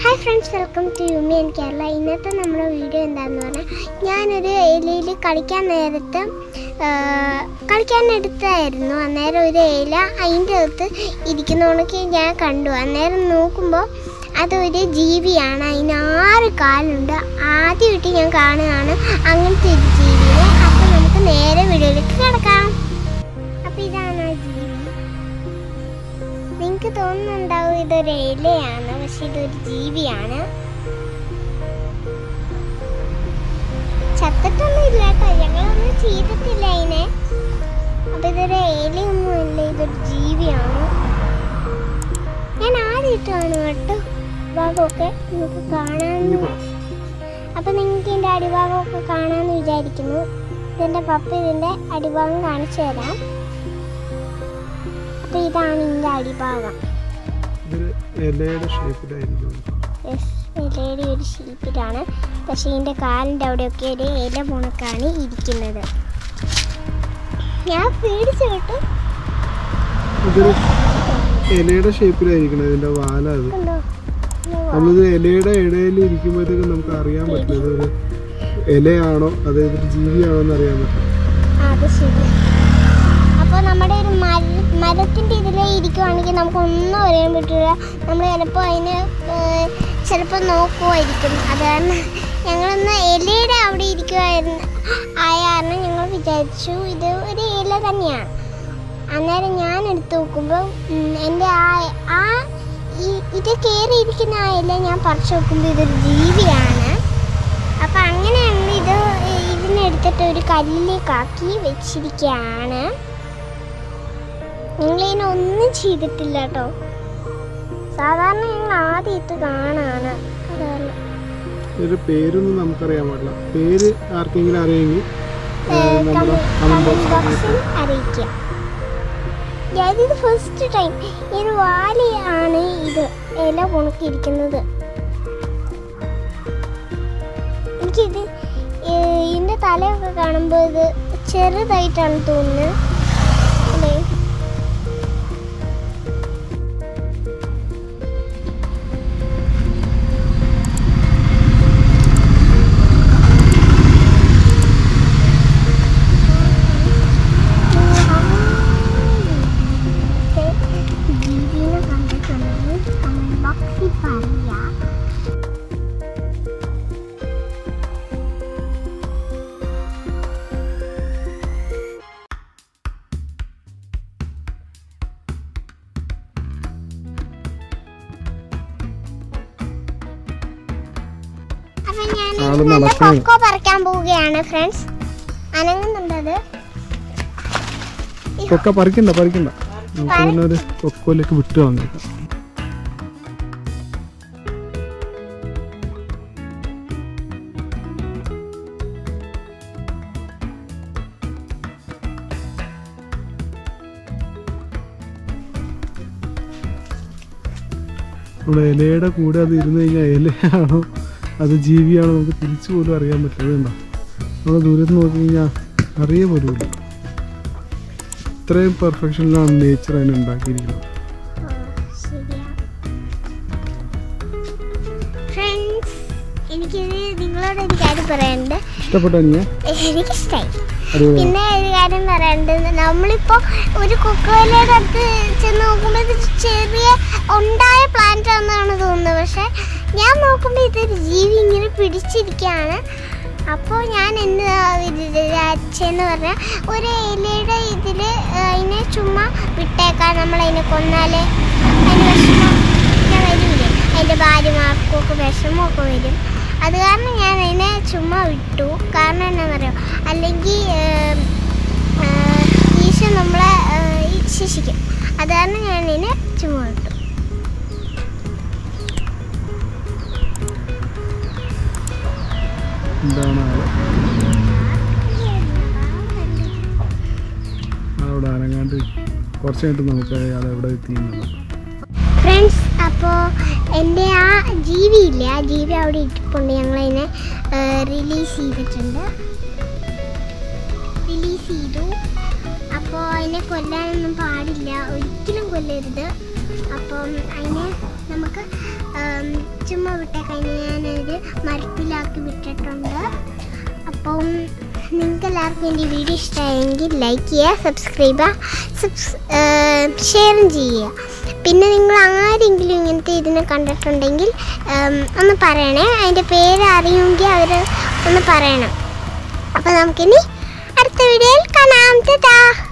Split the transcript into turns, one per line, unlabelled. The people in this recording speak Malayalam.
Hi friends welcome to yummy and Kerala ഇന്നത്തെ നമ്മുടെ വീഡിയോ എന്താണെന്ന് പറഞ്ഞാൽ ഞാനൊരു ഇലയിൽ കളിക്കാൻ നേരത്ത് ആ, കളിക്കാൻ എടുത്തായിരുന്നു അന്നേരം ഒരു ഇല അതിൻ്റെ അകത്ത് ഇരിക്കുന്നതൊക്കെ ഞാൻ കണ്ടു അന്നേരം നോക്കുമ്പോൾ അതൊരു ജീവിയാണ് അതിന് ആറ് കാലുണ്ട് ആദ്യമായിട്ട് ഞാൻ കാണുകയാണ് അങ്ങനത്തെ ഒരു ജീവിനെ അപ്പോൾ നമുക്ക് നേരെ വീഡിയോയിലേക്ക് കിടക്കാം അപ്പോൾ ഇതാണ് ആ ജീവി നിങ്ങൾക്ക് തോന്നുന്നുണ്ടാവും ഇതൊരു ഇലയാണ് പക്ഷെ ഇതൊരു ജീവിയാണ് ചത്തിട്ടൊന്നും ഇല്ല കേട്ടോ ഞങ്ങളൊന്നും ചെയ്തിട്ടില്ല അതിനെ അപ്പൊ ഇതൊരു ഇലയൊന്നും അല്ല ഇതൊരു ജീവിയാണ് ഞാൻ ആദ്യമായിട്ടാണ് കേട്ടോ ഭാഗമൊക്കെ നമുക്ക് കാണാൻ അപ്പൊ നിങ്ങൾക്ക് ഇതിന്റെ അടിഭാഗമൊക്കെ കാണാമെന്ന് വിചാരിക്കുന്നു ഇതിന്റെ പപ്പ ഇതിന്റെ അടിഭാഗം കാണിച്ചു തരാം അപ്പൊ ഇതാണ് ഇതിന്റെ അടിഭാഗം
ഇതൊരു ഇലയുടെ ഷേപ്പിലായിരിക്കും
യെസ് ഇലയുടെ ഒരു ഷീപ്പിലാണ് പക്ഷേ ഇതിൻ്റെ കാലിൻ്റെ അവിടെയൊക്കെ ഒരു ഇല മുണക്കാണ് ഇരിക്കുന്നത് ഞാൻ പേടിച്ചു കേട്ടു
ഇതൊരു ഇലയുടെ ഷേപ്പിലായിരിക്കണം ഇതിന്റെ വാല അത്
കണ്ടോ
നമ്മളിത് ഇലയുടെ ഇടയിൽ ഇരിക്കുമ്പോഴത്തേക്കും നമുക്ക് അറിയാൻ പറ്റില്ല ഇതൊരു ഇലയാണോ അതേ ഇതൊരു ജീവിയാണോ എന്ന് അറിയാൻ പറ്റും
ആ, അത് ശരി അപ്പോൾ നമ്മുടെ ഒരു മര മരത്തിൻ്റെ ഇതിലേ ഇരിക്കുവാണെങ്കിൽ നമുക്കൊന്നും അറിയാൻ പറ്റില്ല നമ്മൾ ചിലപ്പോൾ അതിന് ചിലപ്പോൾ നോക്കുമായിരിക്കും അത് കാരണം ഞങ്ങളൊന്ന് ഇലയുടെ അവിടെ ഇരിക്കുമായിരുന്നു ആയ കാരണം ഞങ്ങൾ വിചാരിച്ചു ഇത് ഒരു ഇല തന്നെയാണ് അന്നേരം ഞാൻ എടുത്ത് നോക്കുമ്പോൾ എൻ്റെ ആ ആ ഈ ഇത് കയറിയിരിക്കുന്ന ആ ഇല ഞാൻ പറിച്ചു നോക്കുമ്പോൾ ഇതൊരു ജീവിയാണ് അപ്പം അങ്ങനെയാണ് ഇത് ഇതിനെടുത്തിട്ട് ഒരു കല്ലിലേക്കാക്കി വെച്ചിരിക്കുകയാണ് ഞങ്ങളിതിനെ ഒന്നും ചെയ്തിട്ടില്ല കേട്ടോ സാധാരണ ഞങ്ങൾ ആദ്യമായിട്ട് കാണാണ് അതാണ്
ഇതിന്റെ പേരൊന്നും നമുക്കറിയാൻ പാടില്ല പേര് ആർക്കെങ്കിലും അറിയെങ്കിൽ
ഏഹ്,
നമ്മുടെ
കമ-
കമന്റ്
കമന്റ്
ബോക്സിൽ
ബോക്സിൽ അറിയിക്കുക ഞാനിത് ഫസ്റ്റ് ടൈം ഇത് വാലിയാണ് ഇത് ഇല ഉണക്കിയിരിക്കുന്നത് എനിക്കിത് ഏഹ്, ഇതിന്റെ തലയൊക്കെ കാണുമ്പോൾ ഇത് ചെറുതായിട്ടാണ് തോന്നുന്നത് അല്ലേ ജീവിനെ കണ്ടിട്ടുണ്ടെങ്കിൽ കമന്റ് ബോക്സിൽ പറയാം അപ്പൊ ഞാൻ
ആള്
നല്ല
നടക്കാണ്.
കൊക്കോ പറിക്കാൻ പോവുകയാണ് ഫ്രണ്ട്സ് അനങ്ങുന്നുണ്ട് അത്
കൊക്ക പറിക്കണ്ട പറിക്കണ്ട നമുക്ക് പിന്നെ ഒരു കൊക്കോയിലേക്ക് വിട്ടു വന്നേക്കാം നമ്മുടെ ഇലയുടെ കൂടെ അത് ഇരുന്ന് കഴിഞ്ഞാൽ ഇലയാണോ അത് ജീവിയാണോ നമുക്ക് തിരിച്ചു പോലും അറിയാൻ പറ്റില്ല അതുണ്ടോ നമ്മൾ ദൂരത്ത് നോക്കി കഴിഞ്ഞാൽ അറിയ പോലുമില്ല ഇത്രയും പെർഫെക്ഷനിലാണ് നേച്ചർ അതിനെ ഉണ്ടാക്കിയിരിക്കുന്നത്
ഫ്രണ്ട്സ് എനിക്കിത് നിങ്ങളോട് ഒരു കാര്യം പറയാനുണ്ട്
ഇഷ്ടപ്പെട്ടോ നീ
എനിക്കിഷ്ടായി
അടിപൊളി
പിന്നെ ഒരു കാര്യം പറയാനുണ്ട് നമ്മളിപ്പോ ഒരു കൊക്കോലയുടെ അടുത്ത് ചെന്ന് നോക്കുമ്പോൾ ഇത് ചെറിയ ഉണ്ടായ പ്ലാന്റ് ആണെന്നാണ് തോന്നുന്നത് പക്ഷെ ഞാൻ നോക്കുമ്പോൾ ഇതൊരു ജീവി ഇങ്ങനെ പിടിച്ചിരിക്കുകയാണ് അപ്പോൾ ഞാൻ എന്ത് വിചാരിച്ചെന്ന് പറഞ്ഞാൽ ഒരു ഇലയുടെ ഇതിൽ അതിനെ ചുമ്മാ വിട്ടേക്കാം നമ്മളതിനെ കൊന്നാലേ അതിന് വിഷമം ഒക്കെ വരില്ലേ അതിൻ്റെ ഭാര്യമാർക്കും ഒക്കെ വിഷമമൊക്കെ വരും അത് കാരണം ഞാൻ അതിനെ ചുമ്മാ വിട്ടു കാരണം എന്താണെന്നറിയോ അല്ലെങ്കിൽ ഈശോ നമ്മളെ ഏഹ്, ഈ ശിക്ഷിക്കും അത് കാരണം ഞാൻ ഇതിനെ ചുമ്മാ വിട്ടു
എന്താണ് ആള് അവിടെ അനങ്ങാണ്ട് കുറച്ച് കഴിഞ്ഞിട്ട് നമുക്ക് അയാൾ എവിടെ എത്തിയെന്നുള്ളത്
ഫ്രണ്ട്സ് അപ്പോൾ എൻ്റെ ആ ജീവിയില്ലേ ആ ജീവി അവിടെ ഇട്ടിട്ടുണ്ട് ഞങ്ങളതിനെ റിലീസ് ചെയ്തിട്ടുണ്ട് റിലീസ് ചെയ്തു അപ്പോൾ അതിനെ കൊല്ലാനൊന്നും പാടില്ല ഒരിക്കലും കൊല്ലരുത് അപ്പം അതിനെ നമുക്ക് ഉം, ചുമ്മാ വിട്ടേക്കഴിഞ്ഞ് ഞാനൊരു മരത്തിലാക്കി വിട്ടിട്ടുണ്ട് അപ്പം നിങ്ങൾക്ക് എല്ലാവർക്കും എൻ്റെ വീഡിയോ ഇഷ്ടമായെങ്കിൽ ലൈക്ക് ചെയ്യുക സബ്സ്ക്രൈബ് ചെയ്യുക ഷെയറും ചെയ്യുക പിന്നെ നിങ്ങൾ ആരെങ്കിലും ഇങ്ങനത്തെ ഇതിനെ കണ്ടിട്ടുണ്ടെങ്കിൽ ഉം, ഒന്ന് പറയണേ അതിൻ്റെ പേര് അറിയുമെങ്കിൽ അവർ ഒന്ന് പറയണം അപ്പോൾ നമുക്കിനി അടുത്ത വീഡിയോയിൽ കാണാം ടാ